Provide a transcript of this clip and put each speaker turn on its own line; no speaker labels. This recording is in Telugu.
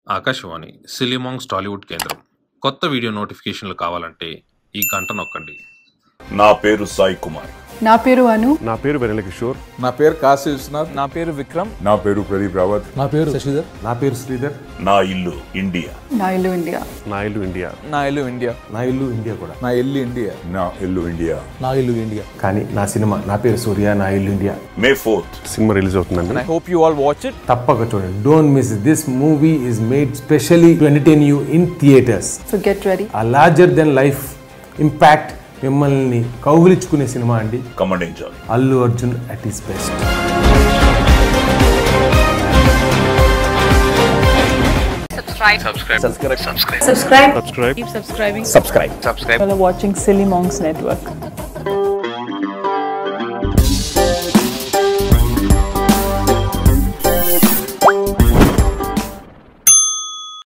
ఆకాశవాణి సిలిమాంగ్స్ టాలీవుడ్ కేంద్రం కొత్త వీడియో నోటిఫికేషన్లు కావాలంటే ఈ గంట నొక్కండి
నా పేరు సాయి కుమార్
నా పేరు అను
నా పేరు వెనల కిషోర్
నా పేరు కాశీ విశ్వనాథ్
నా పేరు విక్రమ్
నా పేరు ప్రదీప్ రావత్
నా పేరు శశిధర్
నా పేరు శ్రీధర్
నా ఇల్లు ఇండియా
నా ఇల్లు ఇండియా
నా ఇల్లు ఇండియా
నా ఇల్లు ఇండియా
నా ఇల్లు ఇండియా కూడా
నా ఇల్లు ఇండియా
నా ఇల్లు ఇండియా
నా ఇల్లు ఇండియా
కానీ నా సినిమా నా పేరు సూర్య నా ఇల్లు India
May fourth
cinema release అవుతుందండి
I hope you all watch it
తప్పక చూడండి don't miss this movie is made specially to entertain you in theatres
so get ready
a larger than life impact మిమ్మల్ని కౌగిలించుకునే సినిమా అండి
come and enjoy
Allu Arjun at its best
subscribe
Keep subscribing. Subscribe. Subscribe. You're watching Silly Monks Network.